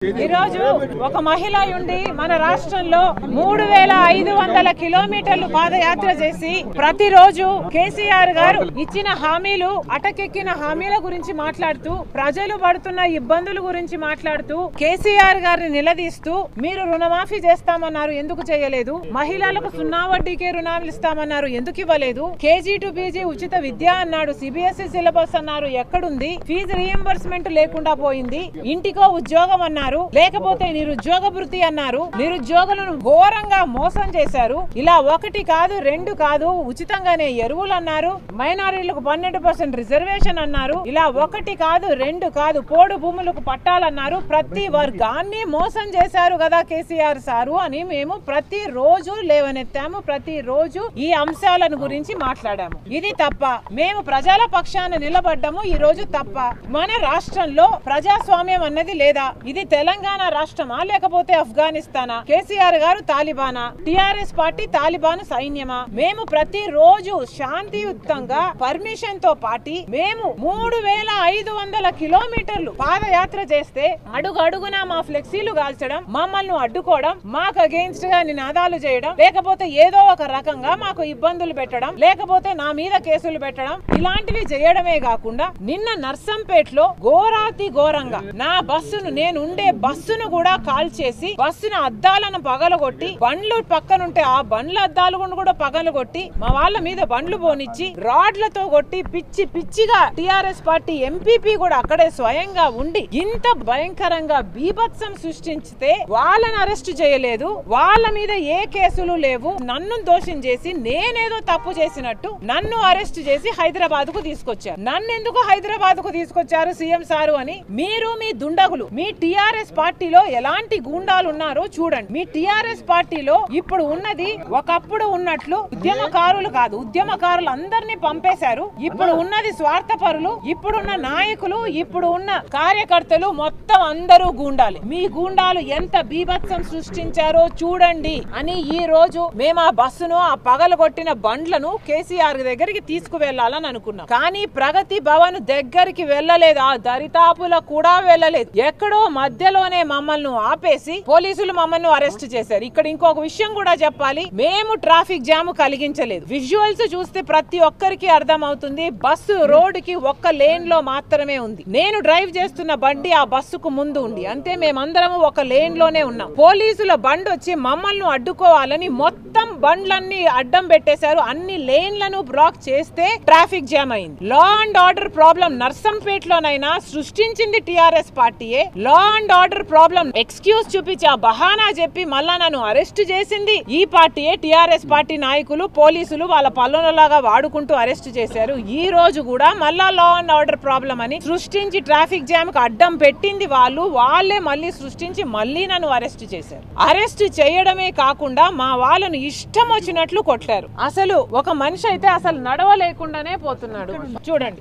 ఈ రోజు ఒక మహిళ ఉండి మన రాష్ట్రంలో మూడు వేల ఐదు వందల కిలోమీటర్లు పాదయాత్ర చేసి ప్రతిరోజు కేసీఆర్ గారు ఇచ్చిన హామీలు అటకెక్కిన హామీల గురించి మాట్లాడుతూ ప్రజలు పడుతున్న ఇబ్బందుల గురించి మాట్లాడుతూ కేసీఆర్ గారిని నిలదీస్తూ మీరు రుణమాఫీ చేస్తామన్నారు ఎందుకు చేయలేదు మహిళలకు సున్నా వడ్డీకే రుణాలు ఇస్తామన్నారు ఎందుకు ఇవ్వలేదు కేజీ టు పీజీ ఉచిత విద్య అన్నాడు సిబిఎస్ఈ సిలబస్ అన్నారు ఎక్కడుంది ఫీజు రీఎంబర్స్మెంట్ లేకుండా పోయింది ఇంటికో ఉద్యోగం అన్నారు లేకపోతే నిరుద్యోగ వృత్తి అన్నారు నిరుద్యోగులను ఘోరంగా మోసం చేశారు ఇలా ఒకటి కాదు రెండు కాదు ఉచితంగానే ఎరువులు అన్నారు మైనారిటీలకు పన్నెండు పర్సెంట్ రిజర్వేషన్ అన్నారు ఇలా ఒకటి కాదు రెండు కాదు పోడు భూములకు పట్టాలన్నారు ప్రతి వర్గాన్ని మోసం చేశారు కదా కేసీఆర్ సారు అని మేము ప్రతి రోజు లేవనెత్తాము ప్రతి రోజు ఈ అంశాలను గురించి మాట్లాడాము ఇది తప్ప మేము ప్రజల పక్షాన నిలబడ్డము ఈ రోజు తప్ప మన రాష్ట్రంలో ప్రజాస్వామ్యం అన్నది లేదా ఇది తెలంగాణ రాష్ట్రమా లేకపోతే ఆఫ్ఘనిస్తానా కేసీఆర్ గారు తాలిబానా టిఆర్ఎస్ పార్టీ తాలిబాన్ సైన్యమా మేము ప్రతి రోజు శాంతియుతంగా పర్మిషన్ తో పాటి మేము మూడు వేల ఐదు వందల కిలోమీటర్లు పాదయాత్ర చేస్తే అడుగు అడుగునా మా ఫ్లెక్సీలు కాల్చడం మమ్మల్ని అడ్డుకోవడం మాకు అగెయిన్స్ట్ గా నినాదాలు చేయడం లేకపోతే ఏదో ఒక రకంగా మాకు ఇబ్బందులు పెట్టడం లేకపోతే నా మీద కేసులు పెట్టడం ఇలాంటివి చేయడమే కాకుండా నిన్న నర్సంపేటలో ఘోరాతి ఘోరంగా నా బస్సును నేను ఉండే బస్సును కూడా కాల్ చేసి బస్సును అద్దాలను పగలగొట్టి బండ్లు పక్కనుంటే ఆ బండ్ల అద్దాలు కూడా పగలగొట్టి మా వాళ్ళ మీద బండ్లు పోనిచ్చి రాడ్లతో కొట్టి పిచ్చి పిచ్చిగా టిఆర్ఎస్ పార్టీ ఎంపీపీ కూడా అక్కడే స్వయంగా ఉండి ఇంత భయంకరంగా బీభత్సం సృష్టించితే వాళ్ళని అరెస్ట్ చేయలేదు వాళ్ళ మీద ఏ కేసులు లేవు నన్ను దోషం చేసి నేనేదో తప్పు చేసినట్టు నన్ను అరెస్ట్ చేసి హైదరాబాద్ కు తీసుకొచ్చారు నన్ను ఎందుకు హైదరాబాద్ కు తీసుకొచ్చారు సీఎం సారు అని మీరు మీ దుండగులు మీ టిఆర్ఎస్ పార్టీలో ఎలాంటి గూండాలు ఉన్నారో చూడండి మీ టిఆర్ఎస్ పార్టీలో ఇప్పుడు ఉన్నది ఒకప్పుడు ఉన్నట్లు ఉద్యమకారులు కాదు ఉద్యమకారులు అందరినీ పంపేశారు ఇప్పుడు ఉన్నది స్వార్థపరులు ఇప్పుడున్న నాయకులు ఇప్పుడు ఉన్న కార్యకర్తలు మొత్తం అందరూ గూండాలి మీ గూండాలు ఎంత బీభత్సం సృష్టించారో చూడండి అని ఈ రోజు మేము ఆ బస్సును ఆ పగలగొట్టిన బండ్లను కేసీఆర్ దగ్గరికి తీసుకువెళ్లాలని అనుకున్నాం కానీ ప్రగతి భవన్ దగ్గరికి వెళ్ళలేదు ఆ దరితాపుల కూడా వెళ్ళలేదు ఎక్కడో మధ్యలోనే మమ్మల్ని ఆపేసి పోలీసులు మమ్మల్ని అరెస్ట్ చేశారు ఇక్కడ ఇంకొక విషయం కూడా చెప్పాలి మేము ట్రాఫిక్ జామ్ కలిగించలేదు విజువల్స్ చూస్తే ప్రతి ఒక్కరికి అర్థం అవుతుంది బస్సు రోడ్ కి ఒక్క లేన్ లో మాత్రమే ఉంది నేను డ్రైవ్ చేస్తున్న బండి ఆ బస్సుకు ముందు ఉంది అంతే మేమందరం ఒక లేన్ లోనే ఉన్నాం పోలీసుల బండి వచ్చి మమ్మల్ని అడ్డుకోవాలని మొత్తం బండ్లన్నీ అడ్డం పెట్టేశారు అన్ని లేన్లను బ్లాక్ చేస్తే ట్రాఫిక్ జామ్ అయింది లా అండ్ ఆర్డర్ ప్రాబ్లం నర్సంపేటలోనైనా సృష్టించింది టిఆర్ఎస్ పార్టీయే law and order problem excuse చూపించి ఆ బహానా చెప్పి మళ్ళా నన్ను అరెస్ట్ చేసింది ఈ పార్టీయే టిఆర్ఎస్ పార్టీ నాయకులు పోలీసులు వాళ్ళ పల్లెలలాగా వాడుకుంటూ అరెస్ట్ చేశారు ఈ రోజు కూడా మళ్ళా లా అండ్ ఆర్డర్ ప్రాబ్లం అని సృష్టించి ట్రాఫిక్ జామ్ కు అడ్డం పెట్టింది వాళ్ళు వాళ్ళే మళ్ళీ సృష్టించి మళ్ళీ నన్ను అరెస్ట్ చేశారు అరెస్ట్ చేయడమే కాకుండా మా వాళ్ళను ఇష్టం వచ్చినట్లు కొట్టారు అసలు ఒక మనిషి అయితే అసలు నడవలేకుండానే పోతున్నాడు చూడండి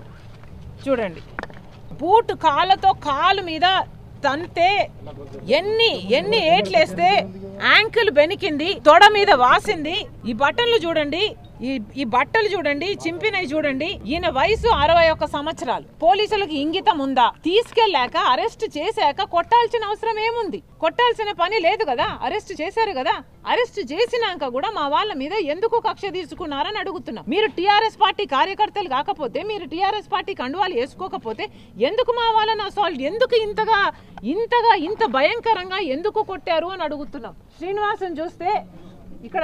చూడండి బూట్ కాళ్ళతో కాలు మీద తంతే ఎన్ని ఎన్ని ఏట్లేస్తే యాంకిల్ బెనికింది తొడ మీద వాసింది ఈ బట్టలు చూడండి ఈ ఈ బట్టలు చూడండి చింపినవి చూడండి ఈయన వయసు అరవై ఒక్క సంవత్సరాలు పోలీసులకు ఇంగితం ఉందా తీసుకెళ్లాక అరెస్ట్ చేశాక కొట్టాల్సిన అవసరం ఏముంది కొట్టాల్సిన పని లేదు కదా అరెస్ట్ చేశారు కదా అరెస్ట్ చేసినాక కూడా మా వాళ్ళ మీద ఎందుకు కక్ష తీసుకున్నారని అడుగుతున్నాం మీరు టిఆర్ఎస్ పార్టీ కార్యకర్తలు కాకపోతే మీరు టిఆర్ఎస్ పార్టీ కండువాలు వేసుకోకపోతే ఎందుకు మా వాళ్ళని అసాల్ట్ ఎందుకు ఇంతగా ఇంతగా ఇంత భయంకరంగా ఎందుకు కొట్టారు అని అడుగుతున్నాం శ్రీనివాసన్ చూస్తే ఇక్కడ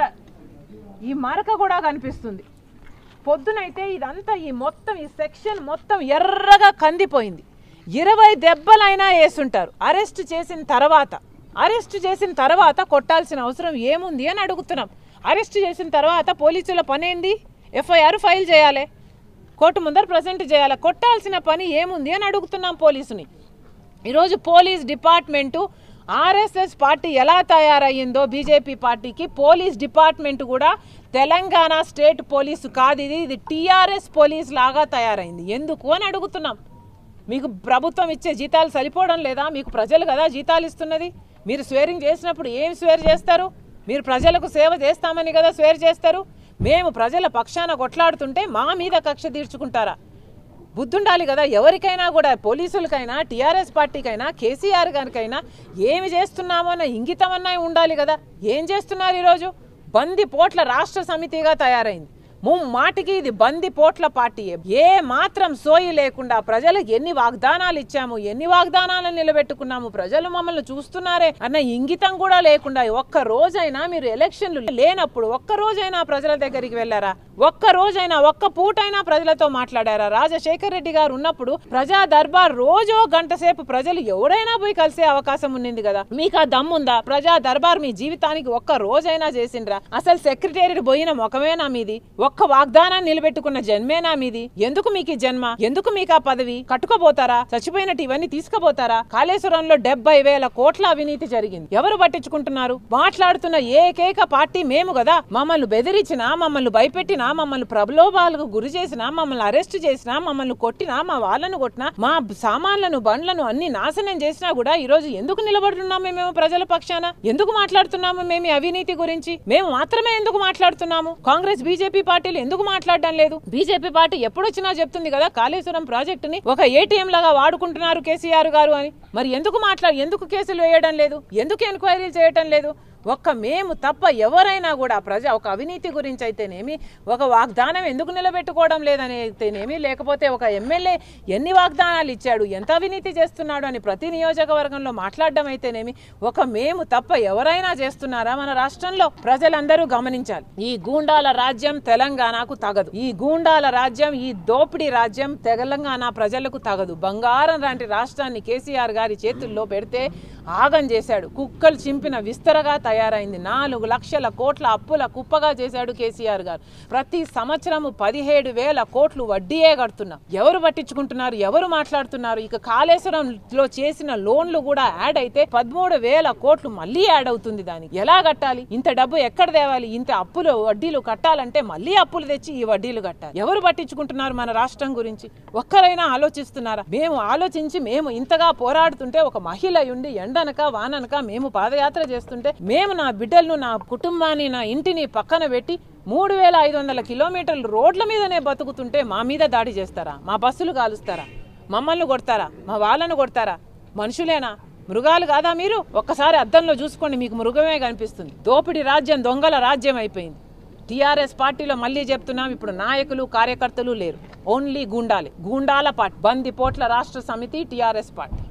ఈ మరక కూడా కనిపిస్తుంది పొద్దునైతే ఇదంతా ఈ మొత్తం ఈ సెక్షన్ మొత్తం ఎర్రగా కందిపోయింది ఇరవై దెబ్బలైనా వేసుంటారు అరెస్ట్ చేసిన తర్వాత అరెస్ట్ చేసిన తర్వాత కొట్టాల్సిన అవసరం ఏముంది అని అడుగుతున్నాం అరెస్ట్ చేసిన తర్వాత పోలీసుల పని ఏంది ఎఫ్ఐఆర్ ఫైల్ చేయాలి కోర్టు ముందర ప్రజెంట్ చేయాలి కొట్టాల్సిన పని ఏముంది అని అడుగుతున్నాం పోలీసుని ఈరోజు పోలీస్ డిపార్ట్మెంటు ఆర్ఎస్ఎస్ పార్టీ ఎలా తయారయ్యిందో బీజేపీ పార్టీకి పోలీస్ డిపార్ట్మెంట్ కూడా తెలంగాణ స్టేట్ పోలీసు కాదు ఇది ఇది టీఆర్ఎస్ పోలీస్ లాగా తయారైంది ఎందుకు అని అడుగుతున్నాం మీకు ప్రభుత్వం ఇచ్చే జీతాలు సరిపోవడం లేదా మీకు ప్రజలు కదా జీతాలు ఇస్తున్నది మీరు స్వేరింగ్ చేసినప్పుడు ఏం స్వేర్ చేస్తారు మీరు ప్రజలకు సేవ చేస్తామని కదా స్వేర్ చేస్తారు మేము ప్రజల పక్షాన కొట్లాడుతుంటే మా మీద కక్ష తీర్చుకుంటారా బుద్ధుండాలి కదా ఎవరికైనా కూడా పోలీసులకైనా టీఆర్ఎస్ పార్టీకైనా కేసీఆర్ గారికైనా ఏమి చేస్తున్నామో అన్న ఇంగితమన్నా ఉండాలి కదా ఏం చేస్తున్నారు ఈరోజు బంది పోట్ల రాష్ట్ర సమితిగా తయారైంది ముమ్మాటికి ఇది బంది పోట్ల పార్టీ ఏ మాత్రం సోయి లేకుండా ప్రజలకు ఎన్ని వాగ్దానాలు ఇచ్చాము ఎన్ని వాగ్దానాలను నిలబెట్టుకున్నాము ప్రజలు మమ్మల్ని చూస్తున్నారే అన్న ఇంగితం కూడా లేకుండా ఒక్క రోజైనా మీరు ఎలక్షన్లు లేనప్పుడు ఒక్క రోజైనా ప్రజల దగ్గరికి వెళ్ళారా ఒక్క రోజైనా ఒక్క పూటైనా ప్రజలతో మాట్లాడారా రాజశేఖర్ రెడ్డి గారు ఉన్నప్పుడు ప్రజా దర్బార్ రోజో గంట సేపు ప్రజలు ఎవరైనా పోయి కలిసే అవకాశం ఉన్నింది కదా మీకు ఆ దమ్ముందా ప్రజా దర్బార్ మీ జీవితానికి ఒక్క రోజైనా చేసిండ్రా అసలు సెక్రటేరియట్ పోయిన ముఖమేనా మీది ఒక్క వాగ్దానాన్ని నిలబెట్టుకున్న జన్మేనా మీది ఎందుకు మీకు ఈ జన్మ ఎందుకు మీకు ఆ పదవి కట్టుకోబోతారా చచ్చిపోయినట్టు ఇవన్నీ తీసుకుపోతారా కాళేశ్వరంలో డెబ్బై వేల కోట్ల అవినీతి జరిగింది ఎవరు పట్టించుకుంటున్నారు మాట్లాడుతున్న ఏకైక పార్టీ మేము కదా మమ్మల్ని బెదిరించినా మమ్మల్ని భయపెట్టినా మమ్మల్ని ప్రలోభాలకు గురి చేసినా మమ్మల్ని అరెస్ట్ చేసినా మమ్మల్ని కొట్టినా మా వాళ్ళను కొట్టినా మా సామాన్లను బండ్లను అన్ని నాశనం చేసినా కూడా ఈ రోజు ఎందుకు నిలబడుతున్నాము మేము ప్రజల పక్షాన ఎందుకు మాట్లాడుతున్నాము మేము ఈ అవినీతి గురించి మేము మాత్రమే ఎందుకు మాట్లాడుతున్నాము కాంగ్రెస్ బీజేపీ పార్టీలు ఎందుకు మాట్లాడడం లేదు బీజేపీ పార్టీ ఎప్పుడొచ్చినా చెప్తుంది కదా కాళేశ్వరం ప్రాజెక్టుని ఒక ఏటీఎం లాగా వాడుకుంటున్నారు కేసీఆర్ గారు అని మరి ఎందుకు మాట్లా ఎందుకు కేసులు వేయడం లేదు ఎందుకు ఎంక్వైరీలు చేయడం లేదు ఒక్క మేము తప్ప ఎవరైనా కూడా ప్రజ ఒక అవినీతి గురించి అయితేనేమి ఒక వాగ్దానం ఎందుకు నిలబెట్టుకోవడం లేదని అయితేనేమి లేకపోతే ఒక ఎమ్మెల్యే ఎన్ని వాగ్దానాలు ఇచ్చాడు ఎంత అవినీతి చేస్తున్నాడు అని ప్రతి నియోజకవర్గంలో మాట్లాడడం అయితేనేమి ఒక మేము తప్ప ఎవరైనా చేస్తున్నారా మన రాష్ట్రంలో ప్రజలందరూ గమనించాలి ఈ గూండాల రాజ్యం తెలంగాణకు తగదు ఈ గూండాల రాజ్యం ఈ దోపిడీ రాజ్యం తెలంగాణ ప్రజలకు తగదు బంగారం లాంటి రాష్ట్రాన్ని కేసీఆర్ గారి చేతుల్లో పెడితే ఆగం చేశాడు కుక్కలు చింపిన విస్తరగా తయారైంది నాలుగు లక్షల కోట్ల అప్పుల కుప్పగా చేశాడు కేసీఆర్ గారు ప్రతి సంవత్సరము పదిహేడు వేల కోట్లు వడ్డీయే కడుతున్నాం ఎవరు పట్టించుకుంటున్నారు ఎవరు మాట్లాడుతున్నారు ఇక కాళేశ్వరంలో చేసిన లోన్లు కూడా యాడ్ అయితే పదమూడు వేల కోట్లు మళ్ళీ యాడ్ అవుతుంది దానికి ఎలా కట్టాలి ఇంత డబ్బు ఎక్కడ తేవాలి ఇంత అప్పులు వడ్డీలు కట్టాలంటే మళ్ళీ అప్పులు తెచ్చి ఈ వడ్డీలు కట్టాలి ఎవరు పట్టించుకుంటున్నారు మన రాష్ట్రం గురించి ఒక్కరైనా ఆలోచిస్తున్నారా మేము ఆలోచించి మేము ఇంతగా పోరాడుతుంటే ఒక మహిళ ఉండి ఎండనక వాననక మేము పాదయాత్ర చేస్తుంటే మేము నా బిడ్డలను నా కుటుంబాన్ని నా ఇంటిని పక్కన పెట్టి మూడు వేల ఐదు వందల కిలోమీటర్లు రోడ్ల మీదనే బతుకుతుంటే మా మీద దాడి చేస్తారా మా బస్సులు కాలుస్తారా మమ్మల్ని కొడతారా మా వాళ్ళను కొడతారా మనుషులేనా మృగాలు కాదా మీరు ఒక్కసారి అద్దంలో చూసుకోండి మీకు మృగమే కనిపిస్తుంది దోపిడి రాజ్యం దొంగల రాజ్యం అయిపోయింది టీఆర్ఎస్ పార్టీలో మళ్ళీ చెప్తున్నాం ఇప్పుడు నాయకులు కార్యకర్తలు లేరు ఓన్లీ గూండాలే గూండాల పార్టీ బంది పోట్ల రాష్ట్ర సమితి టీఆర్ఎస్ పార్టీ